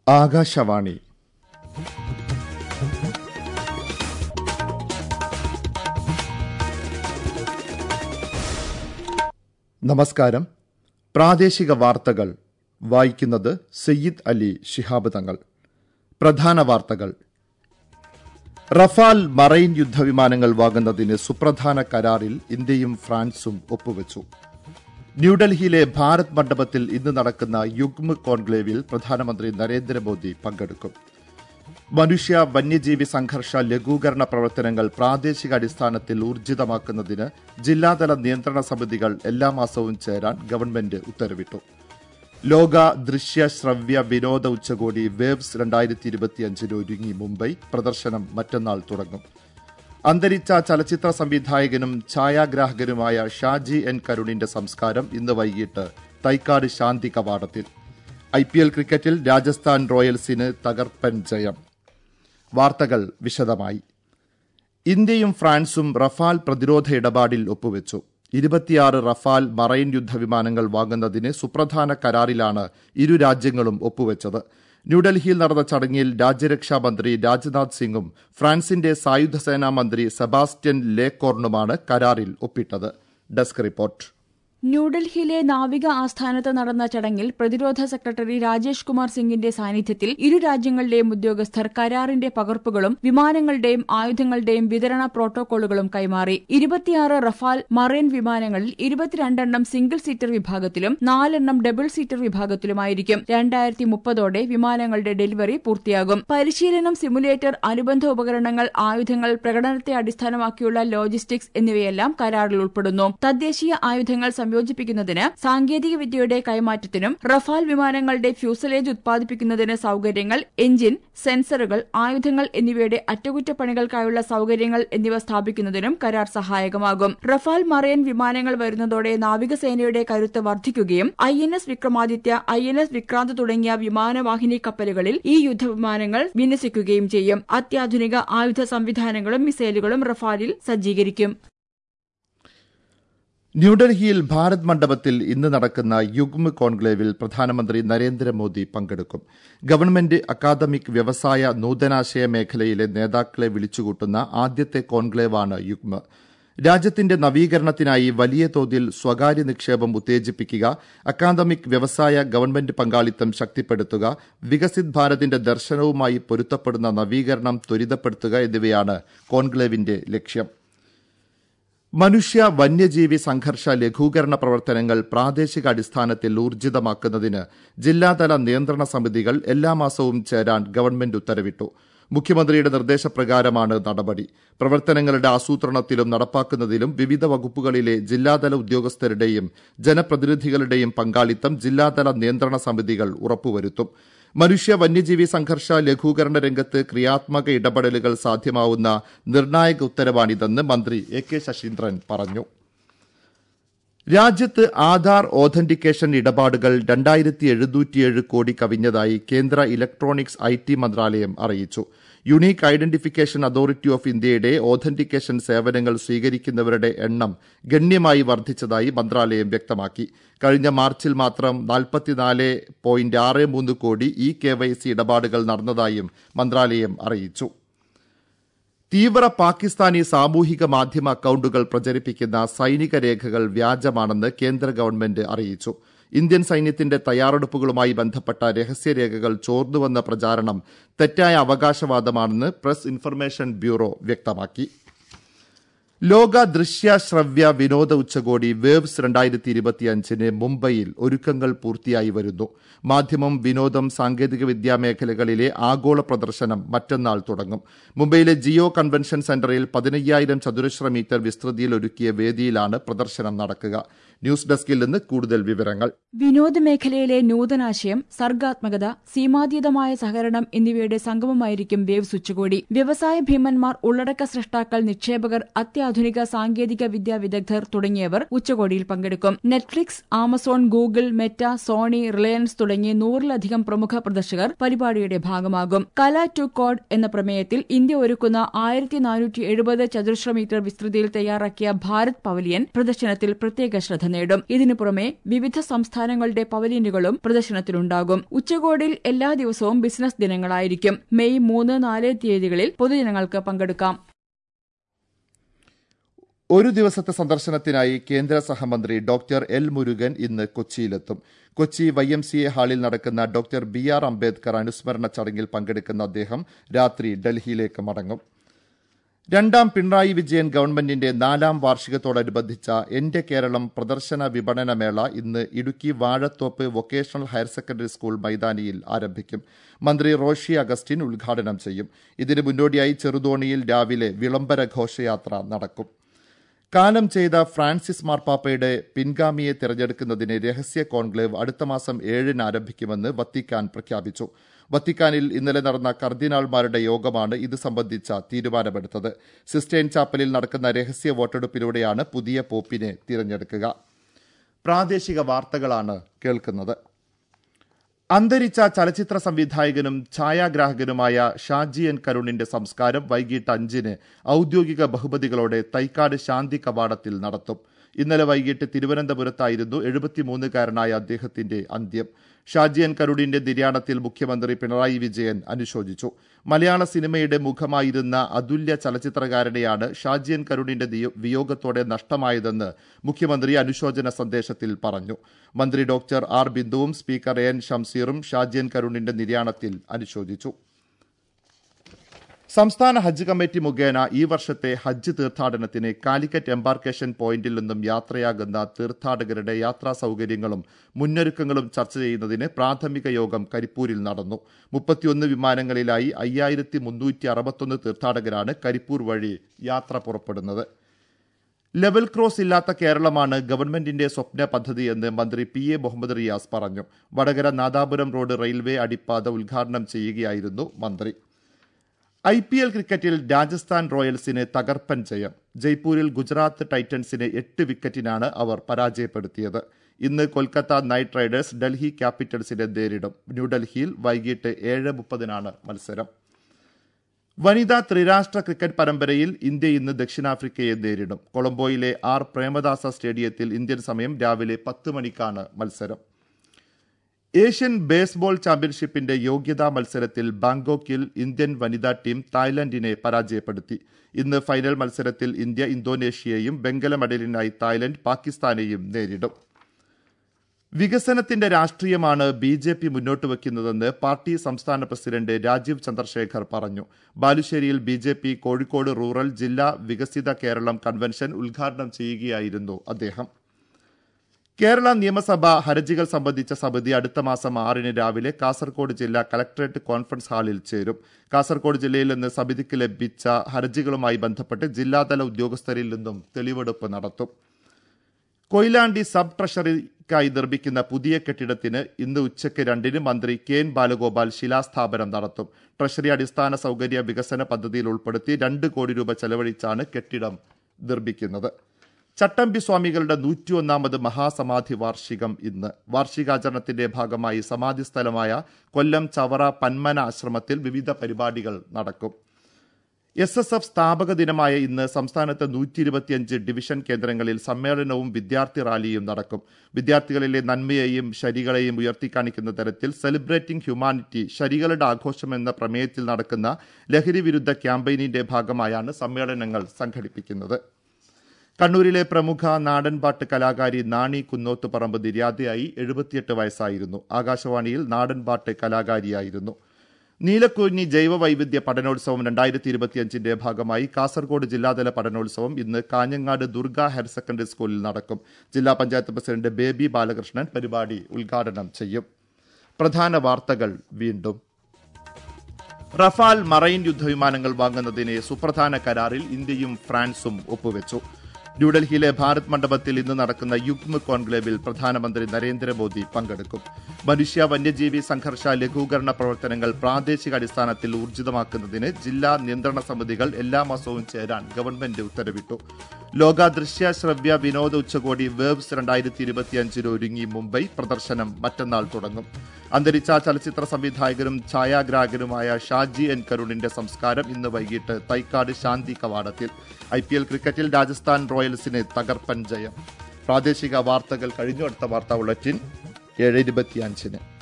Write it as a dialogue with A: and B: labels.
A: ആകാശവാണി നമസ്കാരം പ്രാദേശിക വാർത്തകൾ വായിക്കുന്നത് സയ്യിദ് അലി ശിഹാബ് തങ്ങൾ പ്രധാന വാർത്തകൾ റഫാൽ മറൈൻ യുദ്ധവിമാനങ്ങൾ വാങ്ങുന്നതിന് സുപ്രധാന കരാറിൽ ഇന്ത്യയും ഫ്രാൻസും ഒപ്പുവച്ചു ന്യൂഡൽഹിയിലെ ഭാരത് മണ്ഡപത്തിൽ ഇന്ന് നടക്കുന്ന യുഗ്മ് കോൺക്ലേവിൽ പ്രധാനമന്ത്രി നരേന്ദ്രമോദി പങ്കെടുക്കും മനുഷ്യ വന്യജീവി സംഘർഷ ലഘൂകരണ പ്രവർത്തനങ്ങൾ പ്രാദേശിക അടിസ്ഥാനത്തിൽ ഊർജിതമാക്കുന്നതിന് ജില്ലാതല നിയന്ത്രണ സമിതികൾ എല്ലാ മാസവും ചേരാൻ ഗവൺമെന്റ് ഉത്തരവിട്ടു ലോക ദൃശ്യ ശ്രവ്യ വിനോദ ഉച്ചകോടി വേവ്സ് രണ്ടായിരത്തി ഇരുപത്തിയഞ്ചിന് ഒരുങ്ങി മുംബൈ പ്രദർശനം മറ്റന്നാൾ തുടങ്ങും അന്തരിച്ച ചലച്ചിത്ര സംവിധായകനും ഛായാഗ്രാഹകനുമായ ഷാജി എൻ കരുണിന്റെ സംസ്കാരം ഇന്ന് വൈകിട്ട് തൈക്കാട് ശാന്തി കവാടത്തിൽ ഐ പി എൽ ക്രിക്കറ്റിൽ രാജസ്ഥാൻ റോയൽസിന് തകർപ്പൻ ജയം വാർത്തകൾ വിശദമായി ഇന്ത്യയും ഫ്രാൻസും റഫാൽ പ്രതിരോധ ഇടപാടിൽ ഒപ്പുവെച്ചു ഇരുപത്തിയാറ് റഫാൽ മറൈൻ യുദ്ധവിമാനങ്ങൾ വാങ്ങുന്നതിന് സുപ്രധാന കരാറിലാണ് ഇരു രാജ്യങ്ങളും ഒപ്പുവെച്ചത് ന്യൂഡൽഹിയിൽ നടന്ന ചടങ്ങിൽ രാജ്യരക്ഷാ മന്ത്രി രാജ്നാഥ് സിംഗും ഫ്രാൻസിന്റെ സായുധ സേനാ മന്ത്രി സെബാസ്റ്റ്യൻ ലേക്കോർണുമാണ് കരാറിൽ ഒപ്പിട്ടത് ഡെസ്ക് റിപ്പോർട്ട്
B: ന്യൂഡൽഹിയിലെ നാവിക ആസ്ഥാനത്ത് നടന്ന ചടങ്ങിൽ പ്രതിരോധ സെക്രട്ടറി രാജേഷ് കുമാർ സിംഗിന്റെ സാന്നിധ്യത്തിൽ ഇരു രാജ്യങ്ങളിലെയും ഉദ്യോഗസ്ഥർ കരാറിന്റെ പകർപ്പുകളും വിമാനങ്ങളുടെയും ആയുധങ്ങളുടെയും വിതരണ പ്രോട്ടോകോളുകളും കൈമാറി ഇരുപത്തിയാറ് റഫാൽ മറൈൻ വിമാനങ്ങളിൽ ഇരുപത്തിരണ്ടെണ്ണം സിംഗിൾ സീറ്റർ വിഭാഗത്തിലും നാലെണ്ണം ഡബിൾ സീറ്റർ വിഭാഗത്തിലുമായിരിക്കും രണ്ടായിരത്തി മുപ്പതോടെ വിമാനങ്ങളുടെ ഡെലിവറി പൂർത്തിയാകും പരിശീലനം സിമുലേറ്റർ അനുബന്ധ ഉപകരണങ്ങൾ ആയുധങ്ങൾ പ്രകടനത്തെ അടിസ്ഥാനമാക്കിയുള്ള ലോജിസ്റ്റിക്സ് എന്നിവയെല്ലാം കരാറിൽ ഉൾപ്പെടുന്നു തദ്ദേശീയ ആയുധങ്ങൾ സംയോജിപ്പിക്കുന്നതിന് സാങ്കേതിക വിദ്യയുടെ കൈമാറ്റത്തിനും റഫാൽ വിമാനങ്ങളുടെ ഫ്യൂസലേജ് ഉത്പാദിപ്പിക്കുന്നതിന് സൌകര്യങ്ങൾ എഞ്ചിൻ സെൻസറുകൾ ആയുധങ്ങൾ എന്നിവയുടെ അറ്റകുറ്റപ്പണികൾക്കായുള്ള സൌകര്യങ്ങൾ എന്നിവ സ്ഥാപിക്കുന്നതിനും കരാർ സഹായകമാകും റഫാൽ മറൈൻ വിമാനങ്ങൾ വരുന്നതോടെ നാവികസേനയുടെ കരുത്ത് വർദ്ധിക്കുകയും I N S Vikramaditya I N S Vikrant തുടങ്ങിയ വിമാനവാഹിനി കപ്പലുകളിൽ ഈ യുദ്ധവിമാനങ്ങൾ വിന്യസിക്കുകയും ചെയ്യും അത്യാധുനിക ആയുധ സംവിധാനങ്ങളും മിസൈലുകളും റഫാലിൽ സജ്ജീകരിക്കും
A: ന്യൂഡൽഹിയിൽ ഭാരത് മണ്ഡപത്തിൽ ഇന്ന് നടക്കുന്ന യുഗ്മ് കോൺക്ലേവിൽ പ്രധാനമന്ത്രി നരേന്ദ്രമോദി പങ്കെടുക്കും ഗവൺമെന്റ് അക്കാദമിക് വ്യവസായ നൂതനാശയ മേഖലയിലെ നേതാക്കളെ വിളിച്ചുകൂട്ടുന്ന ആദ്യത്തെ കോൺക്ലേവാണ് യുഗ്മ് രാജ്യത്തിന്റെ നവീകരണത്തിനായി വലിയ തോതിൽ സ്വകാര്യ നിക്ഷേപം ഉത്തേജിപ്പിക്കുക അക്കാദമിക് വ്യവസായ ഗവൺമെന്റ് പങ്കാളിത്തം ശക്തിപ്പെടുത്തുക വികസിത് ഭാരതിന്റെ ദർശനവുമായി പൊരുത്തപ്പെടുന്ന നവീകരണം ത്വരിതപ്പെടുത്തുക എന്നിവയാണ് കോൺക്ലേവിന്റെ ലക്ഷ്യം മനുഷ്യ വന്യജീവി സംഘർഷ ലഘൂകരണ പ്രവർത്തനങ്ങൾ പ്രാദേശിക അടിസ്ഥാനത്തിൽ ഊർജിതമാക്കുന്നതിന് ജില്ലാതല നിയന്ത്രണ സമിതികൾ എല്ലാ മാസവും ചേരാൻ ഗവൺമെന്റ് ഉത്തരവിട്ടു മുഖ്യമന്ത്രിയുടെ നിർദ്ദേശപ്രകാരമാണ് നടപടി പ്രവർത്തനങ്ങളുടെ ആസൂത്രണത്തിലും നടപ്പാക്കുന്നതിലും വിവിധ വകുപ്പുകളിലെ ജില്ലാതല ഉദ്യോഗസ്ഥരുടെയും ജനപ്രതിനിധികളുടെയും പങ്കാളിത്തം ജില്ലാതല നിയന്ത്രണ സമിതികൾ ഉറപ്പുവരുത്തും മനുഷ്യ വന്യജീവി സംഘർഷ ലഘൂകരണ രംഗത്ത് ക്രിയാത്മക ഇടപെടലുകൾ സാധ്യമാവുന്ന നിർണായക ഉത്തരവാണിതെന്ന് മന്ത്രി എ കെ ശശീന്ദ്രൻ പറഞ്ഞു രാജ്യത്ത് ആധാർ ഓഥന്റിക്കേഷൻ ഇടപാടുകൾ രണ്ടായിരത്തി എഴുന്നൂറ്റിയേഴ് കോടി കവിഞ്ഞതായി കേന്ദ്ര ഇലക്ട്രോണിക്സ് ഐ ടി മന്ത്രാലയം അറിയിച്ചു യുണീക്ക് ഐഡന്റിഫിക്കേഷൻ അതോറിറ്റി ഓഫ് ഇന്ത്യയുടെ ഓഥന്റിക്കേഷൻ സേവനങ്ങൾ സ്വീകരിക്കുന്നവരുടെ എണ്ണം ഗണ്യമായി വർദ്ധിച്ചതായി മന്ത്രാലയം വ്യക്തമാക്കി കഴിഞ്ഞ മാർച്ചിൽ മാത്രം നാൽപ്പത്തിനാല് പോയിന്റ് ആറ് മൂന്ന് കോടി ഇ കെ വൈ സി ഇടപാടുകൾ നടന്നതായും മന്ത്രാലയം അറിയിച്ചു തീവ്ര പാകിസ്ഥാനി സാമൂഹിക മാധ്യമ അക്കൌണ്ടുകൾ പ്രചരിപ്പിക്കുന്ന സൈനിക രേഖകൾ വ്യാജമാണെന്ന് കേന്ദ്ര ഗവൺമെന്റ് അറിയിച്ചു ഇന്ത്യൻ സൈന്യത്തിന്റെ തയ്യാറെടുപ്പുകളുമായി ബന്ധപ്പെട്ട രഹസ്യരേഖകൾ ചോർന്നുവന്ന പ്രചാരണം തെറ്റായ അവകാശവാദമാണെന്ന് പ്രസ് ഇൻഫർമേഷൻ ബ്യൂറോ വ്യക്തമാക്കി ലോക ദൃശ്യ ശ്രവ്യ വിനോദ ഉച്ചകോടി വേവ്സ് രണ്ടായിരത്തി ഇരുപത്തിയഞ്ചിന് മുംബൈയിൽ ഒരുക്കങ്ങൾ പൂർത്തിയായി വരുന്നു മാധ്യമം വിനോദം സാങ്കേതികവിദ്യാ മേഖലകളിലെ ആഗോള പ്രദർശനം മറ്റന്നാൾ തുടങ്ങും മുംബൈയിലെ ജിയോ കൺവെൻഷൻ സെന്ററിൽ പതിനയ്യായിരം ചതുരശ്ര മീറ്റർ വിസ്തൃതിയിൽ ഒരുക്കിയ വേദിയിലാണ് പ്രദർശനം നടക്കുക ന്യൂസ് ഡെസ്കിൽ നിന്ന് കൂടുതൽ വിവരങ്ങൾ
B: വിനോദ മേഖലയിലെ നൂതനാശയം സർഗാത്മകത സീമാതീതമായ സഹകരണം എന്നിവയുടെ സംഗമമായിരിക്കും വേവ്സ് ഉച്ചകോടി വ്യവസായ ഭീമന്മാർ ഉള്ളടക്ക സൃഷ്ടാക്കൾ നിക്ഷേപകർ അത്യാധുനിക അത്യാധുനിക സാങ്കേതിക വിദ്യാ വിദഗ്ധർ തുടങ്ങിയവർ ഉച്ചകോടിയിൽ പങ്കെടുക്കും Netflix Amazon Google Meta Sony Reliance തുടങ്ങി നൂറിലധികം പ്രമുഖ പ്രദർശകർ പരിപാടിയുടെ ഭാഗമാകും കല ടു കോഡ് എന്ന പ്രമേയത്തിൽ ഇന്ത്യ ഒരുക്കുന്ന ആയിരത്തി നാനൂറ്റി എഴുപത് ചതുരശ്ര മീറ്റർ വിസ്തൃതിയിൽ തയ്യാറാക്കിയ ഭാരത് പവലിയൻ പ്രദർശനത്തിൽ പ്രത്യേക ശ്രദ്ധ നേടും ഇതിനു പുറമെ വിവിധ സംസ്ഥാനങ്ങളുടെ പവലിയനുകളും പ്രദർശനത്തിലുണ്ടാകും ഉച്ചകോടിയിൽ എല്ലാ ദിവസവും ബിസിനസ് ദിനങ്ങളായിരിക്കും മെയ് മൂന്ന് നാല് തീയതികളിൽ പൊതുജനങ്ങൾക്ക് പങ്കെടുക്കാം
A: ഒരു ദിവസത്തെ സന്ദർശനത്തിനായി കേന്ദ്ര സഹമന്ത്രി ഡോക്ടർ എൽ മുരുകൻ ഇന്ന് കൊച്ചിയിലെത്തും Kochi Y M C A ഹാളിൽ നടക്കുന്ന ഡോക്ടർ ബി ആർ അംബേദ്കർ അനുസ്മരണ ചടങ്ങിൽ പങ്കെടുക്കുന്ന അദ്ദേഹം രാത്രി ഡൽഹിയിലേക്ക് മടങ്ങും രണ്ടാം പിണറായി വിജയൻ ഗവൺമെന്റിന്റെ നാലാം വാർഷികത്തോടനുബന്ധിച്ച എന്റെ കേരളം പ്രദർശന വിപണന മേള ഇന്ന് Idukki Vazhathoppu vocational higher secondary school മൈതാനിയിൽ ആരംഭിക്കും മന്ത്രി റോഷി അഗസ്റ്റിൻ ഉദ്ഘാടനം ചെയ്യും ഇതിന് മുന്നോടിയായി ചെറുതോണിയിൽ രാവിലെ വിളംബര ഘോഷയാത്ര നടക്കും കാലം ചെയ്ത ഫ്രാൻസിസ് മാർപ്പാപ്പയുടെ പിൻഗാമിയെ തെരഞ്ഞെടുക്കുന്നതിന് രഹസ്യ കോൺക്ലേവ് അടുത്ത മാസം ഏഴിന് ആരംഭിക്കുമെന്ന് വത്തിക്കാൻ പ്രഖ്യാപിച്ചു വത്തിക്കാനിൽ ഇന്നലെ നടന്ന കർദിനാൾമാരുടെ യോഗമാണ് ഇത് സംബന്ധിച്ച തീരുമാനമെടുത്തത് സിസ്റ്റൈൻ ചാപ്പലിൽ നടക്കുന്ന രഹസ്യ വോട്ടെടുപ്പിലൂടെയാണ് പുതിയ പോപ്പിനെ തിരഞ്ഞെടുക്കുക പ്രാദേശിക വാർത്തകളാണ് കേൾക്കുന്നത് അന്തരിച്ച ചലച്ചിത്ര സംവിധായകനും ഛായാഗ്രാഹകനുമായ ഷാജി എൻ കരുണിന്റെ സംസ്കാരം വൈകിട്ട് അഞ്ചിന് ഔദ്യോഗിക ബഹുമതികളോടെ തൈക്കാട് ശാന്തി കവാടത്തിൽ നടത്തും ഇന്നലെ വൈകിട്ട് തിരുവനന്തപുരത്തായിരുന്നു എഴുപത്തിമൂന്നുകാരനായ അദ്ദേഹത്തിന്റെ അന്ത്യം ഷാജിയൻ കരുടിന്റെ നിര്യാണത്തിൽ മുഖ്യമന്ത്രി പിണറായി വിജയൻ അനുശോചിച്ചു മലയാള സിനിമയുടെ മുഖമായിരുന്ന അതുല്യ ചലച്ചിത്രകാരനെയാണ് ഷാജിയൻ കരുടിന്റെ വിയോഗത്തോടെ നഷ്ടമായതെന്ന് മുഖ്യമന്ത്രി അനുശോചന സന്ദേശത്തിൽ പറഞ്ഞു മന്ത്രി ഡോക്ടർ ആർ ബിന്ദുവും സ്പീക്കർ എൻ ഷംസീറും ഷാജിയൻ കരുണിന്റെ നിര്യാണത്തിൽ അനുശോചിച്ചു സംസ്ഥാന ഹജ്ജ് കമ്മിറ്റി മുഖേന ഈ വർഷത്തെ ഹജ്ജ് തീർത്ഥാടനത്തിന് കാലിക്കറ്റ് എംബാർക്കേഷൻ പോയിന്റിൽ നിന്നും യാത്രയാകുന്ന തീർത്ഥാടകരുടെ യാത്രാ സൌകര്യങ്ങളും മുന്നൊരുക്കങ്ങളും ചർച്ച ചെയ്യുന്നതിന് പ്രാഥമിക യോഗം കരിപ്പൂരിൽ നടന്നു മുപ്പത്തിയൊന്ന് വിമാനങ്ങളിലായി അയ്യായിരത്തി മുന്നൂറ്റി അറുപത്തൊന്ന് തീർത്ഥാടകരാണ് കരിപ്പൂർ വഴി യാത്ര പുറപ്പെടുന്നത് ലെവൽ ക്രോസ് ഇല്ലാത്ത കേരളമാണ് ഗവൺമെന്റിന്റെ സ്വപ്ന പദ്ധതിയെന്ന് മന്ത്രി പി എ മുഹമ്മദ് റിയാസ് പറഞ്ഞു വടകര നാദാപുരം റോഡ് റെയിൽവേ അടിപ്പാത ഉദ്ഘാടനം ചെയ്യുകയായിരുന്നു മന്ത്രി ഐ പി എൽ ക്രിക്കറ്റിൽ രാജസ്ഥാൻ റോയൽസിന് തകർപ്പൻ ജയം ജയ്പൂരിൽ ഗുജറാത്ത് ടൈറ്റൻസിനെ എട്ട് വിക്കറ്റിനാണ് അവർ പരാജയപ്പെടുത്തിയത് ഇന്ന് കൊൽക്കത്ത നൈറ്റ് റൈഡേഴ്സ് ഡൽഹി ക്യാപിറ്റൽസിനെ നേരിടും ന്യൂഡൽഹിയിൽ വൈകിട്ട് ഏഴ് മുപ്പതിനാണ് മത്സരം വനിതാ ത്രിരാഷ്ട്ര ക്രിക്കറ്റ് പരമ്പരയിൽ ഇന്ത്യ ഇന്ന് ദക്ഷിണാഫ്രിക്കയെ നേരിടും കൊളംബോയിലെ ആർ പ്രേമദാസ സ്റ്റേഡിയത്തിൽ ഇന്ത്യൻ സമയം രാവിലെ പത്ത് മണിക്കാണ് മത്സരം ഏഷ്യൻ ബേസ്ബോൾ ചാമ്പ്യൻഷിപ്പിന്റെ യോഗ്യതാ മത്സരത്തിൽ ബാങ്കോക്കിൽ ഇന്ത്യൻ വനിതാ ടീം തായ്ലൻഡിനെ പരാജയപ്പെടുത്തി ഇന്ന് ഫൈനൽ മത്സരത്തിൽ ഇന്ത്യ ഇന്തോനേഷ്യയെയും വെങ്കല മെഡലിനായി തായ്ലൻഡ് പാകിസ്ഥാനെയും നേരിടും വികസനത്തിന്റെ രാഷ്ട്രീയമാണ് ബി ജെ പി മുന്നോട്ട് വയ്ക്കുന്നതെന്ന് പാർട്ടി സംസ്ഥാന പ്രസിഡന്റ് രാജീവ് ചന്ദ്രശേഖർ പറഞ്ഞു ബാലുശ്ശേരിയിൽ B J P Kozhikode rural ജില്ലാ വികസിത കേരളം കൺവെൻഷൻ ഉദ്ഘാടനം ചെയ്യുകയായിരുന്നു അദ്ദേഹം കേരള നിയമസഭ ഹർജികൾ സംബന്ധിച്ച സമിതി അടുത്ത മാസം ആറിന് രാവിലെ കാസർകോട് ജില്ലാ കലക്ടറേറ്റ് കോൺഫറൻസ് ഹാളിൽ ചേരും കാസർകോട് ജില്ലയിൽ നിന്ന് സമിതിക്ക് ലഭിച്ച ഹർജികളുമായി ബന്ധപ്പെട്ട് ജില്ലാതല ഉദ്യോഗസ്ഥരിൽ നിന്നും തെളിവെടുപ്പ് നടത്തും കൊയിലാണ്ടി സബ് ട്രഷറിക്കായി നിർമ്മിക്കുന്ന പുതിയ കെട്ടിടത്തിന് ഇന്ന് ഉച്ചയ്ക്ക് രണ്ടിന് മന്ത്രി കെ എൻ ബാലഗോപാൽ ശിലാസ്ഥാപനം നടത്തും ട്രഷറി അടിസ്ഥാന സൗകര്യ വികസന പദ്ധതിയിൽ ഉൾപ്പെടുത്തി രണ്ട് കോടി രൂപ ചെലവഴിച്ചാണ് കെട്ടിടം നിർമ്മിക്കുന്നത് ചട്ടമ്പി സ്വാമികളുടെ നൂറ്റിയൊന്നാമത് മഹാസമാധി വാർഷികം ഇന്ന് വാർഷികാചരണത്തിന്റെ ഭാഗമായി സമാധി സ്ഥലമായ കൊല്ലം ചവറ പന്മന ആശ്രമത്തിൽ വിവിധ പരിപാടികൾ നടക്കും എസ് എസ് എഫ് സ്ഥാപക ദിനമായ ഇന്ന് സംസ്ഥാനത്ത് നൂറ്റി ഇരുപത്തിയഞ്ച് ഡിവിഷൻ കേന്ദ്രങ്ങളിൽ സമ്മേളനവും വിദ്യാർത്ഥി റാലിയും നടക്കും വിദ്യാർത്ഥികളിലെ നന്മയെയും ശരികളെയും ഉയർത്തിക്കാണിക്കുന്ന തരത്തിൽ സെലിബ്രേറ്റിംഗ് ഹ്യൂമാനിറ്റി ശരികളുടെ ആഘോഷം എന്ന പ്രമേയത്തിൽ നടക്കുന്ന ലഹരി വിരുദ്ധ ക്യാമ്പയിനിന്റെ ഭാഗമായാണ് സമ്മേളനങ്ങൾ സംഘടിപ്പിക്കുന്നത് കണ്ണൂരിലെ പ്രമുഖ നാടൻപാട്ട് കലാകാരി നാണി കുന്നോത്തുപറമ്പ് നിര്യാതയായി എഴുപത്തിയെട്ട് വയസ്സായിരുന്നു ആകാശവാണിയിൽ നാടൻപാട്ട് കലാകാരിയായിരുന്നു നീലക്കുഞ്ഞി ജൈവ വൈവിധ്യ പഠനോത്സവം രണ്ടായിരത്തി ഇരുപത്തിയഞ്ചിന്റെ ഭാഗമായി കാസർഗോഡ് ജില്ലാതല പഠനോത്സവം ഇന്ന് കാഞ്ഞങ്ങാട് ദുർഗ ഹയർ സെക്കൻഡറി സ്കൂളിൽ നടക്കും ജില്ലാ പഞ്ചായത്ത് പ്രസിഡന്റ് ബേബി ബാലകൃഷ്ണൻ പരിപാടി ഉദ്ഘാടനം ചെയ്യും പ്രധാന വാർത്തകൾ വീണ്ടും റഫാൽ മറൈൻ യുദ്ധവിമാനങ്ങൾ വാങ്ങുന്നതിന് സുപ്രധാന കരാറിൽ ഇന്ത്യയും ഫ്രാൻസും ഒപ്പുവെച്ചു ന്യൂഡൽഹിയിലെ ഭാരത് മണ്ഡപത്തിൽ ഇന്ന് നടക്കുന്ന യുഗ്മ കോൺക്ലേവിൽ പ്രധാനമന്ത്രി നരേന്ദ്രമോദി പങ്കെടുക്കും മനുഷ്യ വന്യജീവി സംഘർഷ ലഘൂകരണ പ്രവർത്തനങ്ങൾ പ്രാദേശിക അടിസ്ഥാനത്തിൽ ഊർജിതമാക്കുന്നതിന് ജില്ലാ നിയന്ത്രണ സമിതികൾ എല്ലാ മാസവും ചേരാൻ ഗവൺമെന്റ് ഉത്തരവിട്ടു ലോക ദൃശ്യ ശ്രവ്യ വിനോദ ഉച്ചകോടി വേബ്സ് രണ്ടായിരത്തി ഇരുപത്തിയഞ്ചിന് ഒരുങ്ങി മുംബൈ പ്രദർശനം മറ്റന്നാൾ തുടങ്ങും അന്തരിച്ച ചലച്ചിത്ര സംവിധായകനും ഛായാഗ്രാഹകനുമായ ഷാജി എൻ കരുണിന്റെ സംസ്കാരം ഇന്ന് വൈകിട്ട് തൈക്കാട് ശാന്തി കവാടത്തിൽ ഐ പി എൽ ക്രിക്കറ്റിൽ രാജസ്ഥാൻ റോയൽസിന് തകർപ്പൻ ജയം പ്രാദേശിക വാർത്തകൾ കഴിഞ്ഞു അടുത്ത വാർത്താ ബുള്ളറ്റിൻ ഏഴ് ഇരുപത്തിയഞ്ചിന്